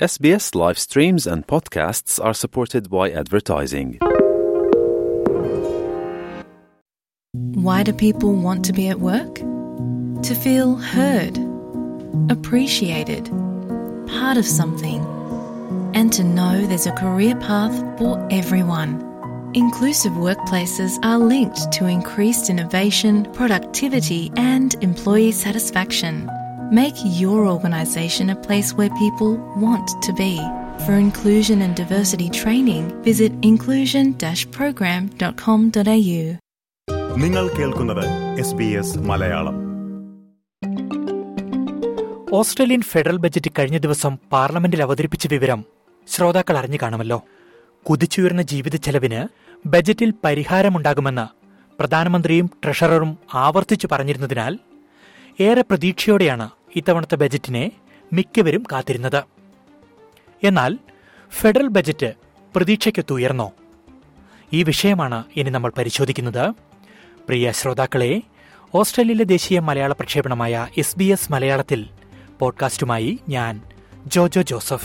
SBS live streams and podcasts are supported by advertising. Why do people want to be at work? To feel heard, appreciated, part of something, and to know there's a career path for everyone. Inclusive workplaces are linked to increased innovation, productivity, and employee satisfaction. Make your organisation a place where people want to be. For inclusion and diversity training, visit inclusion-program.com.au. നിങ്ങൾ കേൾക്കുന്നത് S B S Malayalam Australian federal budget കഴിഞ്ഞ ദിവസം പാർലമെന്റിൽ അവതരിപ്പിച്ച വിവരം ശ്രോതാക്കൾ അറിഞ്ഞു കാണുമല്ലോ കുതിച്ചുയർന്ന ജീവിത ചെലവിന് ബജറ്റിൽ പരിഹാരമുണ്ടാകുമെന്ന് പ്രധാനമന്ത്രിയും ട്രഷററും ആവർത്തിച്ചു പറഞ്ഞിരുന്നതിനാൽ ഏറെ പ്രതീക്ഷയോടെയാണ് ഇത്തവണത്തെ ബജറ്റിനെ മിക്കവരും കാത്തിരുന്നത് എന്നാൽ ഫെഡറൽ ബജറ്റ് പ്രതീക്ഷയ്ക്കൊത്ത് ഉയർന്നോ ഈ വിഷയമാണ് ഇനി നമ്മൾ പരിശോധിക്കുന്നത് പ്രിയ ശ്രോതാക്കളെ ഓസ്ട്രേലിയയിലെ ദേശീയ മലയാള പ്രക്ഷേപണമായ എസ് ബി എസ് മലയാളത്തിൽ പോഡ്കാസ്റ്റുമായി ഞാൻ ജോജോ ജോസഫ്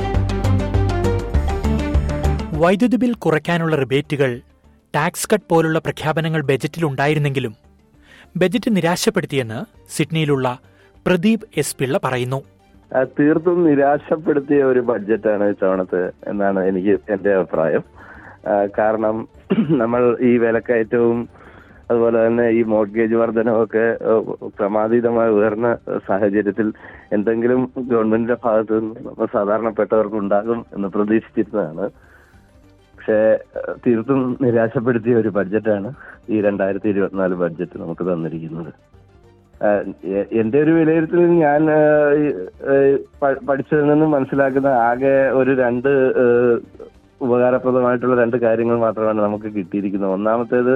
വൈദ്യുതി ബിൽ കുറയ്ക്കാനുള്ള റിബേറ്റുകൾ ടാക്സ് കട്ട് പോലുള്ള പ്രഖ്യാപനങ്ങൾ ബജറ്റിൽ ഉണ്ടായിരുന്നെങ്കിലും ബജറ്റ് നിരാശപ്പെടുത്തിയെന്ന് സിഡ്നിയിലുള്ള പ്രദീപ് എസ് പിള്ള പറയുന്നു ആ, തീർത്തും നിരാശപ്പെടുത്തിയ ഒരു ബഡ്ജറ്റാണ് ഇത്തവണത്തെ എന്നാണ് എനിക്ക് എന്റെ അഭിപ്രായം ആ, കാരണം നമ്മൾ ഈ വിലക്കയറ്റവും അതുപോലെ തന്നെ ഈ മോർഗേജ് വർധനമൊക്കെ ആ, ക്രമാതീതമായി ഉയർന്ന സാഹചര്യത്തിൽ എന്തെങ്കിലും ഗവൺമെന്റിന്റെ ഭാഗത്ത് നിന്ന് നമ്മൾ സാധാരണപ്പെട്ടവർക്ക് ഉണ്ടാകും എന്ന് പ്രതീക്ഷിച്ചിരുന്നതാണ് പക്ഷേ ആ, തീർത്തും നിരാശപ്പെടുത്തിയ ഒരു ബഡ്ജറ്റാണ് ഈ രണ്ടായിരത്തി ഇരുപത്തിനാല് ബഡ്ജറ്റ് നമുക്ക് തന്നിരിക്കുന്നത് ആഹ് എ- എന്റെ ഒരു വിലയിരുത്തലിൽ ഞാൻ ആഹ് ഈ, ആഹ് പ- പഠിച്ചതിൽ നിന്നും മനസ്സിലാക്കുന്ന ആകെ ഒരു രണ്ട് ആഹ് ഉപകാരപ്രദമായിട്ടുള്ള രണ്ട് കാര്യങ്ങൾ മാത്രമാണ് നമുക്ക് കിട്ടിയിരിക്കുന്നത് ഒന്നാമത്തേത്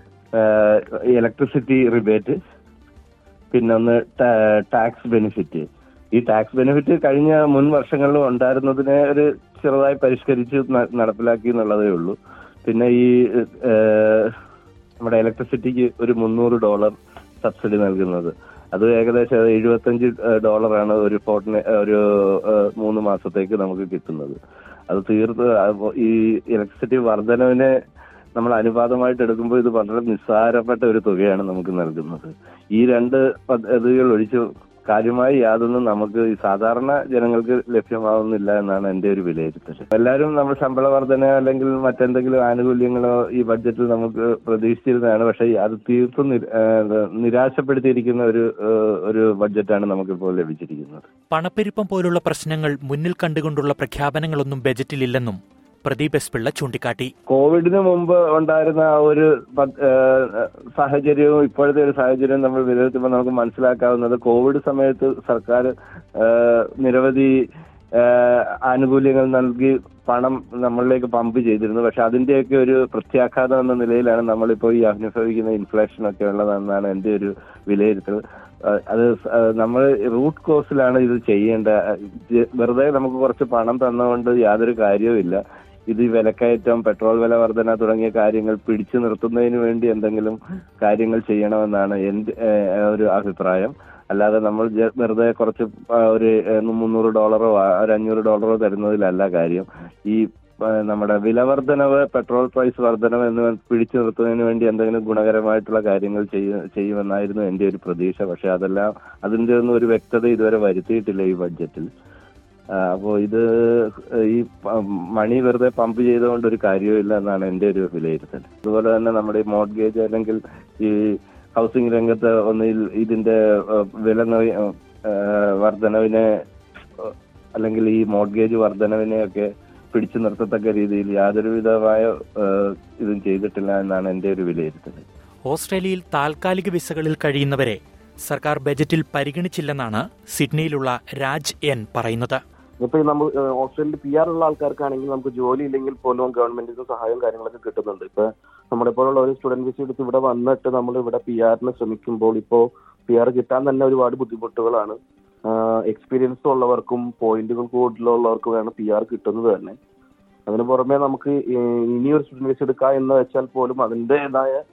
ഇലക്ട്രിസിറ്റി റിബേറ്റ് പിന്നൊന്ന് ടാക്സ് ബെനിഫിറ്റ് ഈ ടാക്സ് ബെനിഫിറ്റ് കഴിഞ്ഞ മുൻ വർഷങ്ങളിലും ഉണ്ടായിരുന്നതിനെ ഒരു ചെറുതായി പരിഷ്കരിച്ച് ന- നടപ്പിലാക്കി എന്നുള്ളതേ ഉള്ളൂ പിന്നെ ഈ ഏഹ്, നമ്മുടെ ഇലക്ട്രിസിറ്റിക്ക് ഒരു മുന്നൂറ് ഡോളർ സബ്സിഡി നൽകുന്നത് അത് ഏകദേശം എഴുപത്തഞ്ച് ഡോളറാണ് ഒരു ഫോർട്ടിന് ഒരു ഏഹ്, മൂന്ന് മാസത്തേക്ക് നമുക്ക് കിട്ടുന്നത് അത് തീർത്ത് അത് ഈ ഇലക്ട്രിസിറ്റി വർധനവിനെ നമ്മൾ അനുപാതമായിട്ട് എടുക്കുമ്പോൾ ഇത് വളരെ നിസ്സാരപ്പെട്ട ഒരു തുകയാണ് നമുക്ക് നൽകുന്നത് ഈ രണ്ട് പദ്ധതികൾ ഒഴിച്ച് കാര്യമായി യാതൊന്നും നമുക്ക് ഈ സാധാരണ ജനങ്ങൾക്ക് ലഭ്യമാവുന്നില്ല എന്നാണ് എന്റെ ഒരു വിലയിരുത്തൽ എല്ലാവരും നമ്മൾ ശമ്പള വർധന അല്ലെങ്കിൽ മറ്റെന്തെങ്കിലും ആനുകൂല്യങ്ങളോ ഈ ബഡ്ജറ്റിൽ നമുക്ക് പ്രതീക്ഷിച്ചിരുന്നതാണ് പക്ഷേ അത് തീർത്തും നിര- ഏഹ് നിരാശപ്പെടുത്തിയിരിക്കുന്ന ഒരു ഏഹ് ഒരു ബഡ്ജറ്റാണ് നമുക്കിപ്പോൾ ലഭിച്ചിരിക്കുന്നത് പണപ്പെരുപ്പം പോലുള്ള പ്രശ്നങ്ങൾ മുന്നിൽ കണ്ടുകൊണ്ടുള്ള പ്രഖ്യാപനങ്ങളൊന്നും ബജറ്റിലില്ലെന്നും പ്രദീപ് എസ് പിള്ള ചൂണ്ടിക്കാട്ടി കോവിഡിന് മുമ്പ് ഉണ്ടായിരുന്ന ആ ഒരു പ- ഏഹ് സാഹചര്യവും ഇപ്പോഴത്തെ ഒരു സാഹചര്യവും നമ്മൾ വിലയിരുത്തുമ്പോൾ നമുക്ക് മനസ്സിലാക്കാവുന്നത് കോവിഡ് സമയത്ത് സർക്കാർ ഏഹ് നിരവധി ഏഹ് ആനുകൂല്യങ്ങൾ നൽകി പണം നമ്മളിലേക്ക് പമ്പ് ചെയ്തിരുന്നു പക്ഷെ അതിന്റെയൊക്കെ ഒരു പ്രത്യാഘാതം എന്ന നിലയിലാണ് നമ്മളിപ്പോൾ ഈ അനുഭവിക്കുന്ന ഇൻഫ്ലേഷൻ ഒക്കെ ഉള്ളതെന്നാണ് എന്റെ ഒരു വിലയിരുത്തൽ ഏഹ് അത് നമ്മൾ റൂട്ട് കോസിലാണ് ഇത് ചെയ്യേണ്ട ഇത് വെറുതെ നമുക്ക് കുറച്ച് പണം തന്നുകൊണ്ട് യാതൊരു കാര്യവുമില്ല ഇത് ഈ വിലക്കയറ്റം പെട്രോൾ വില വർധന തുടങ്ങിയ കാര്യങ്ങൾ പിടിച്ചു നിർത്തുന്നതിന് വേണ്ടി എന്തെങ്കിലും കാര്യങ്ങൾ ചെയ്യണമെന്നാണ് എന്റെ ഏഹ്, ഒരു അഭിപ്രായം അല്ലാതെ നമ്മൾ ജ- വെറുതെ കുറച്ച് ആ, ഒരു ഏഹ്, മുന്നൂറ് ഡോളറോ ആ, ഒരു അഞ്ഞൂറ് ഡോളറോ തരുന്നതിലല്ല കാര്യം ഈ ആ, നമ്മുടെ വില വർധനവ് പെട്രോൾ പ്രൈസ് വർധനവ് എന്നിവ പിടിച്ചു നിർത്തുന്നതിന് വേണ്ടി എന്തെങ്കിലും ഗുണകരമായിട്ടുള്ള കാര്യങ്ങൾ ചെയ്യ ചെയ്യുമെന്നായിരുന്നു എന്റെ ഒരു പ്രതീക്ഷ പക്ഷെ അതെല്ലാം അതിന്റെ ഒന്നും ഒരു വ്യക്തത ഇതുവരെ വരുത്തിയിട്ടില്ല ഈ ബഡ്ജറ്റിൽ ആ, അപ്പോ ഇത് ഈ പ- മണി വെറുതെ പമ്പ് ചെയ്തുകൊണ്ട് ഒരു കാര്യവുമില്ല എന്നാണ് എന്റെ ഒരു വിലയിരുത്തൽ അതുപോലെ തന്നെ നമ്മുടെ ഈ മോഡ്ഗേജ് അല്ലെങ്കിൽ ഈ ഹൗസിംഗ് രംഗത്ത് ഒന്നിൽ ഇതിന്റെ ആ, വില നവ- ആ, വർധനവിനെ ആ, അല്ലെങ്കിൽ ഈ മോഡ്ഗേജ് വർധനവിനെ ഒക്കെ പിടിച്ചു നിർത്തത്തക്ക രീതിയിൽ യാതൊരു വിധമായ ആ, ഇതും ചെയ്തിട്ടില്ല എന്നാണ് എന്റെ ഒരു വിലയിരുത്തൽ ഓസ്ട്രേലിയയിൽ താൽക്കാലിക വിസകളിൽ കഴിയുന്നവരെ സർക്കാർ ബജറ്റിൽ പരിഗണിച്ചില്ലെന്നാണ് സിഡ്നിയിലുള്ള രാജ് എൻ പറയുന്നത് ഇപ്പൊ നമ്മൾ ഓസ്ട്രേലിയയിൽ പി ആർ ഉള്ള ആൾക്കാർക്കാണെങ്കിൽ നമുക്ക് ജോലി ഇല്ലെങ്കിൽ പോലും ഗവൺമെന്റിന്റെ സഹായവും കാര്യങ്ങളൊക്കെ കിട്ടുന്നുണ്ട് ഇപ്പൊ നമ്മുടെ പോലുള്ള ഒരു സ്റ്റുഡന്റ് വിസ എടുത്ത് ഇവിടെ വന്നിട്ട് നമ്മൾ ഇവിടെ പി ആറിന് ശ്രമിക്കുമ്പോൾ ഇപ്പോ പി ആർ കിട്ടാൻ തന്നെ ഒരുപാട് ബുദ്ധിമുട്ടുകളാണ് എക്സ്പീരിയൻസ് ഉള്ളവർക്കും പോയിന്റുകൾ കൂടുതലുള്ളവർക്കുമാണ് പി ആർ കിട്ടുന്നത് തന്നെ അതിന് പുറമെ നമുക്ക് ഈ- ഇനിയൊരു സ്റ്റുഡന്റ് വിസ എടുക്കുക എന്ന് വെച്ചാൽ പോലും അതിൻ്റെതായ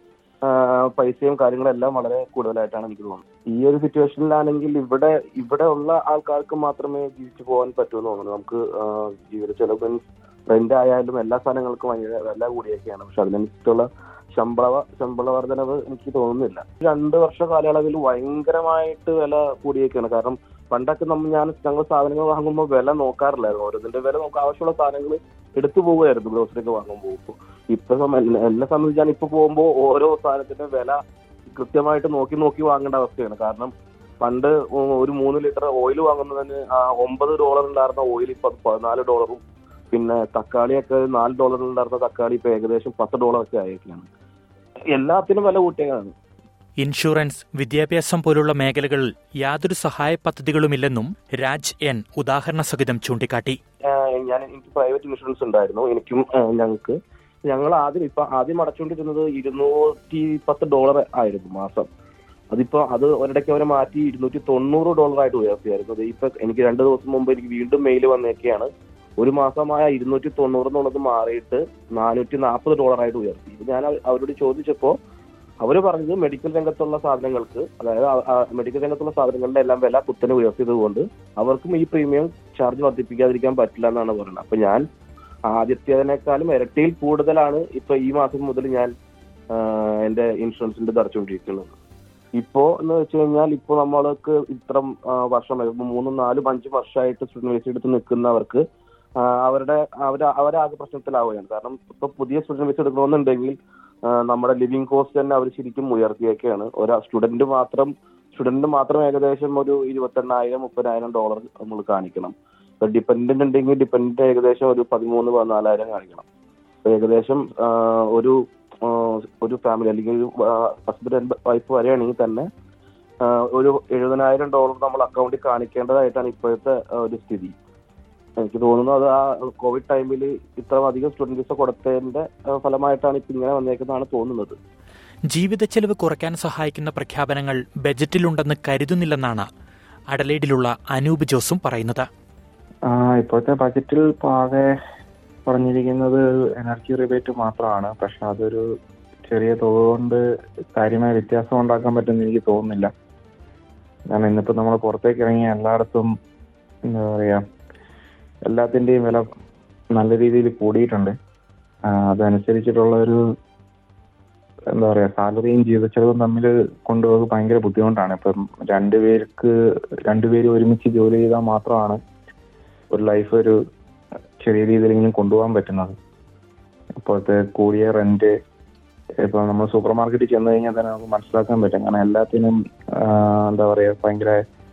ആ, പൈസയും കാര്യങ്ങളും എല്ലാം വളരെ കൂടുതലായിട്ടാണ് എനിക്ക് തോന്നുന്നത് ഈ ഒരു സിറ്റുവേഷനിലാണെങ്കിൽ ഇവിടെ ഇവിടെ ഉള്ള ആൾക്കാർക്ക് മാത്രമേ ജീവിച്ചു പോകാൻ പറ്റുമെന്ന് തോന്നുന്നു നമുക്ക് ആ, ജീവിത ചെലവ് റെന്റ് ആയാലും എല്ലാ സാധനങ്ങൾക്കും ഭയങ്കര വില കൂടിയൊക്കെയാണ് പക്ഷെ അതിനനുസരിച്ചുള്ള ശമ്പള ശമ്പള വർധനവ് എനിക്ക് തോന്നുന്നില്ല രണ്ട് വർഷ കാലയളവിൽ ഭയങ്കരമായിട്ട് വില കൂടിയൊക്കെയാണ് കാരണം പണ്ടൊക്കെ നമ്മൾ ഞാൻ ഞങ്ങൾ സാധനങ്ങൾ വാങ്ങുമ്പോൾ വില നോക്കാറില്ലായിരുന്നു ഓരോന്നിന്റെ വില നമുക്ക് ആവശ്യമുള്ള സാധനങ്ങൾ എടുത്തു പോവുമായിരുന്നു ഗ്രോസറി ഒക്കെ വാങ്ങുമ്പോൾ ഇപ്പൊ ഇപ്പൊ സമ- എന്നെ എന്നെ സംബന്ധിച്ച് ഞാൻ ഇപ്പൊ പോകുമ്പോൾ ഓരോ സാധനത്തിന്റെ വില കൃത്യമായിട്ട് നോക്കി നോക്കി വാങ്ങേണ്ട അവസ്ഥയാണ് കാരണം പണ്ട് ഉ- ഒരു മൂന്ന് ലിറ്റർ ഓയിൽ വാങ്ങുന്നതിന് ആ ഒമ്പത് ഡോളർ ഉണ്ടായിരുന്ന ഓയിൽ ഇപ്പൊ അത് പതിനാല് ഡോളറും പിന്നെ തക്കാളിയൊക്കെ നാല് ഡോളർ ഉണ്ടായിരുന്ന തക്കാളി ഇപ്പൊ ഏകദേശം പത്ത് ഡോളർ ഒക്കെ ആയിരിക്കുകയാണ് എല്ലാത്തിനും വില കൂട്ടിയതാണ് ഇൻഷുറൻസ് വിദ്യാഭ്യാസം പോലുള്ള മേഖലകളിൽ യാതൊരു സഹായ പദ്ധതികളുമില്ലെന്നും രാജ് എൻ ഉദാഹരണ സഹിതം ചൂണ്ടിക്കാട്ടി ആഹ് ഞാൻ എനിക്ക് പ്രൈവറ്റ് ഇൻഷുറൻസ് ഉണ്ടായിരുന്നു എനിക്കും ആഹ് ഞങ്ങൾക്ക് ഞങ്ങൾ ആദ്യം ഇപ്പൊ ആദ്യം അടച്ചുകൊണ്ടിരുന്നത് ഇരുന്നൂറ്റി പത്ത് ഡോളർ ആയിരുന്നു മാസം അതിപ്പോ അത് ഒരിടയ്ക്ക് അവരെ മാറ്റി ഇരുന്നൂറ്റി തൊണ്ണൂറ് ഡോളർ ആയിട്ട് ഉയർത്തിയായിരുന്നു അത് ഇപ്പൊ എനിക്ക് രണ്ട് ദിവസം മുമ്പ് എനിക്ക് വീണ്ടും മെയിൽ വന്നേക്കെയാണ് ഒരു മാസമായ ഇരുന്നൂറ്റി തൊണ്ണൂറ് എന്നുള്ളത് മാറിയിട്ട് നാനൂറ്റി നാൽപ്പത് ഡോളർ ആയിട്ട് ഉയർത്തി ഇത് ഞാൻ അവ- അവരോട് ചോദിച്ചപ്പോ അവര് പറഞ്ഞത് മെഡിക്കൽ രംഗത്തുള്ള സാധനങ്ങൾക്ക് അതായത് ആ- ആ മെഡിക്കൽ രംഗത്തുള്ള സാധനങ്ങളുടെ എല്ലാം വില കുത്തനെ ഉയർത്തിയത് കൊണ്ട് അവർക്കും ഈ പ്രീമിയം ചാർജ് വർദ്ധിപ്പിക്കാതിരിക്കാൻ പറ്റില്ല എന്നാണ് പറയുന്നത് അപ്പൊ ഞാൻ ആദ്യത്തേതിനേക്കാളും ഇരട്ടിയിൽ കൂടുതലാണ് ഇപ്പൊ ഈ മാസം മുതൽ ഞാൻ ആ, എന്റെ ഇൻഷുറൻസിന്റെ അടച്ചുകൊണ്ടിരിക്കുന്നത് ഇപ്പോ എന്ന് വെച്ച് കഴിഞ്ഞാൽ ഇപ്പോ നമ്മൾക്ക് ഇത്രം ആ, വർഷം ഇപ്പൊ മൂന്നും നാലും അഞ്ചും വർഷമായിട്ട് സ്റ്റുഡന്റ് വിസ എടുത്ത് നിൽക്കുന്നവർക്ക് ആ, അവരുടെ അവര് അവരാകെ പ്രശ്നത്തിലാവുകയാണ് കാരണം ഇപ്പൊ പുതിയ സ്റ്റുഡന്റ് വിസ എടുക്കണമെന്നുണ്ടെങ്കിൽ ആ, നമ്മുടെ ലിവിങ് കോസ്റ്റ് തന്നെ അവർ ശരിക്കും ഉയർത്തിയൊക്കെയാണ് ഒരു സ്റ്റുഡന്റ് മാത്രം സ്റ്റുഡന്റ് മാത്രം ഏകദേശം ഒരു ഇരുപത്തെണ്ണായിരം മുപ്പതിനായിരം ഡോളർ നമ്മൾ കാണിക്കണം ഇപ്പൊ ഡിപ്പെൻഡന്റ് ഉണ്ടെങ്കിൽ ഡിപ്പെൻഡന്റ് ഏകദേശം ഒരു പതിമൂന്ന് പതിനാലായിരം കാണിക്കണം അപ്പൊ ഏകദേശം ആ, ഒരു ആ, ഒരു ഫാമിലി അല്ലെങ്കിൽ ഒരു ഹസ്ബൻഡ് വൈഫ് വരെയാണെങ്കിൽ തന്നെ ആ, ഒരു എഴുപതിനായിരം ഡോളർ നമ്മൾ അക്കൗണ്ടിൽ കാണിക്കേണ്ടതായിട്ടാണ് ഇപ്പോഴത്തെ ആ, ഒരു സ്ഥിതി എനിക്ക് തോന്നുന്നു അത് ആ കോവിഡ് ടൈമിൽ ഇത്ര അധികം സ്റ്റുഡന്റ് വിസ കൊടുത്തതിന്റെ ആ, ഫലമായിട്ടാണ് ഇപ്പൊ ഇങ്ങനെ വന്നേക്കുന്നതാണ് തോന്നുന്നത് ജീവിത ചെലവ് കുറയ്ക്കാൻ സഹായിക്കുന്ന പ്രഖ്യാപനങ്ങൾ ബജറ്റിലുണ്ടെന്ന് കരുതുന്നില്ലെന്നാണ് അഡലേഡിലുള്ള അനൂപ് ജോസും പറയുന്നത് ആ, ഇപ്പോഴത്തെ ബജറ്റിൽ ഇപ്പൊ ആകെ പറഞ്ഞിരിക്കുന്നത് എനർജി റിബേറ്റ് മാത്രമാണ് പക്ഷെ അതൊരു ചെറിയ തുക കൊണ്ട് കാര്യമായ വ്യത്യാസം ഉണ്ടാക്കാൻ പറ്റുമെന്ന് എനിക്ക് തോന്നുന്നില്ല കാരണം ഇന്നിപ്പോ നമ്മൾ പുറത്തേക്ക് ഇറങ്ങിയ എല്ലായിടത്തും എന്താ പറയാ എല്ലാത്തിന്റെയും വില നല്ല രീതിയിൽ കൂടിയിട്ടുണ്ട് ആ, അതനുസരിച്ചിട്ടുള്ള ഒരു എന്താ പറയാ സാലറിയും ജീവിതച്ചെലവും തമ്മിൽ കൊണ്ടുപോകുക ഭയങ്കര ബുദ്ധിമുട്ടാണ് ഇപ്പം രണ്ടുപേർക്ക് രണ്ടുപേരും ഒരുമിച്ച് ജോലി ചെയ്താൽ മാത്രമാണ് ഒരു ലൈഫ് ഒരു ചെറിയ രീതിയിലെങ്കിലും കൊണ്ടുപോകാൻ പറ്റുന്നത് ഇപ്പോഴത്തെ കൂടിയ റെന്റ് ഇപ്പൊ നമ്മൾ സൂപ്പർ മാർക്കറ്റിൽ ചെന്ന് കഴിഞ്ഞാൽ തന്നെ നമുക്ക് മനസ്സിലാക്കാൻ പറ്റും കാരണം എല്ലാത്തിനും ആ, എന്താ പറയാ ഭയങ്കര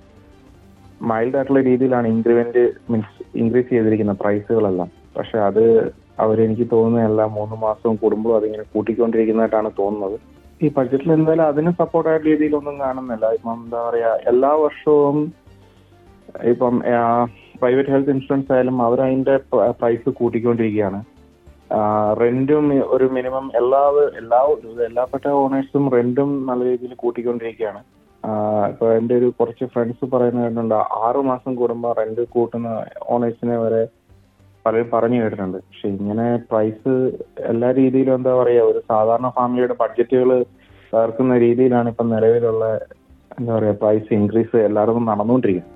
മൈൽഡ് ആയിട്ടുള്ള രീതിയിലാണ് ഇൻക്രിമെന്റ് മീൻസ് ഇൻക്രീസ് ചെയ്തിരിക്കുന്ന പ്രൈസുകളെല്ലാം പക്ഷെ അത് അവരെനിക്ക് തോന്നുന്നത് എല്ലാ മൂന്ന് മാസവും കൂടുമ്പോഴും അതിങ്ങനെ കൂട്ടിക്കൊണ്ടിരിക്കുന്നതായിട്ടാണ് തോന്നുന്നത് ഈ ബഡ്ജറ്റിൽ എന്തായാലും അതിന് സപ്പോർട്ടായ രീതിയിലൊന്നും കാണുന്നില്ല ഇപ്പം എന്താ പറയാ എല്ലാ വർഷവും ഇപ്പം പ്രൈവറ്റ് ഹെൽത്ത് ഇൻഷുറൻസ് ആയാലും അവർ അതിന്റെ പ്രൈസ് കൂട്ടിക്കൊണ്ടിരിക്കുകയാണ് റെന്റും ഒരു മിനിമം എല്ലാ എല്ലാ എല്ലാപ്പെട്ട ഓണേഴ്സും റെന്റും നല്ല രീതിയിൽ കൂട്ടിക്കൊണ്ടിരിക്കുകയാണ് ആ, ഇപ്പൊ എന്റെ ഒരു കുറച്ച് ഫ്രണ്ട്സ് പറയുന്ന കേട്ടിട്ടുണ്ട് ആറു മാസം കൂടുമ്പോൾ റെന്റ് കൂട്ടുന്ന ഓണേഴ്സിനെ വരെ പലരും പറഞ്ഞു കേട്ടിട്ടുണ്ട് പക്ഷെ ഇങ്ങനെ പ്രൈസ് എല്ലാ രീതിയിലും എന്താ പറയാ ഒരു സാധാരണ ഫാമിലിയുടെ ബഡ്ജറ്റുകൾ തകർക്കുന്ന രീതിയിലാണ് ഇപ്പൊ നിലവിലുള്ള എന്താ പറയാ പ്രൈസ് ഇൻക്രീസ് എല്ലായിടത്തും നടന്നുകൊണ്ടിരിക്കുന്നത്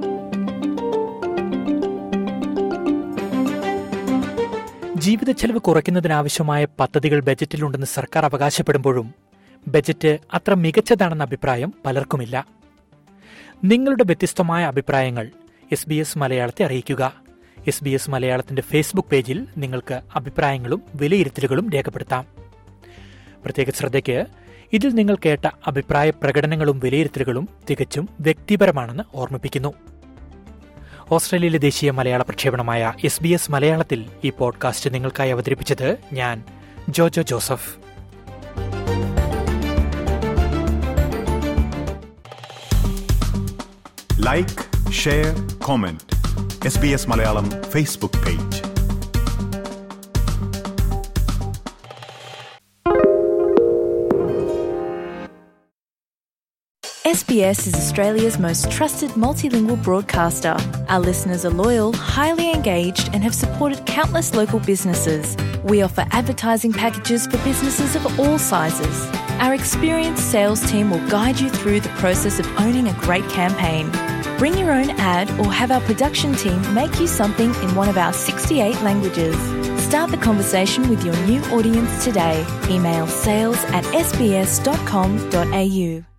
ജീവിത ചെലവ് കുറയ്ക്കുന്നതിനാവശ്യമായ പദ്ധതികൾ ബജറ്റിലുണ്ടെന്ന് സർക്കാർ അവകാശപ്പെടുമ്പോഴും ബജറ്റ് അത്ര മികച്ചതാണെന്ന അഭിപ്രായം പലർക്കുമില്ല നിങ്ങളുടെ വ്യത്യസ്തമായ അഭിപ്രായങ്ങൾ എസ് ബി എസ് മലയാളത്തെ അറിയിക്കുക എസ് ബി എസ് മലയാളത്തിന്റെ ഫേസ്ബുക്ക് പേജിൽ നിങ്ങൾക്ക് അഭിപ്രായങ്ങളും വിലയിരുത്തലുകളും രേഖപ്പെടുത്താം പ്രത്യേക ശ്രദ്ധയ്ക്ക് ഇതിൽ നിങ്ങൾ കേട്ട അഭിപ്രായ പ്രകടനങ്ങളും വിലയിരുത്തലുകളും തികച്ചും വ്യക്തിപരമാണെന്ന് ഓർമ്മിപ്പിക്കുന്നു ഓസ്ട്രേലിയയിലെ ദേശീയ മലയാള പ്രക്ഷേപണമായ എസ് ബി എസ് മലയാളത്തിൽ ഈ പോഡ്കാസ്റ്റ് നിങ്ങൾക്കായി അവതരിപ്പിച്ചത് ഞാൻ Jojo Joseph like share comment S B S Malayalam Facebook page SBS is Australia's most trusted multilingual broadcaster. Our listeners are loyal, highly engaged, and have supported countless local businesses. We offer advertising packages for businesses of all sizes. Our experienced sales team will guide you through the process of owning a great campaign. Bring your own ad or have our production team make you something in one of our 68 languages. Start the conversation with your new audience today. Email sales at sbs.com.au.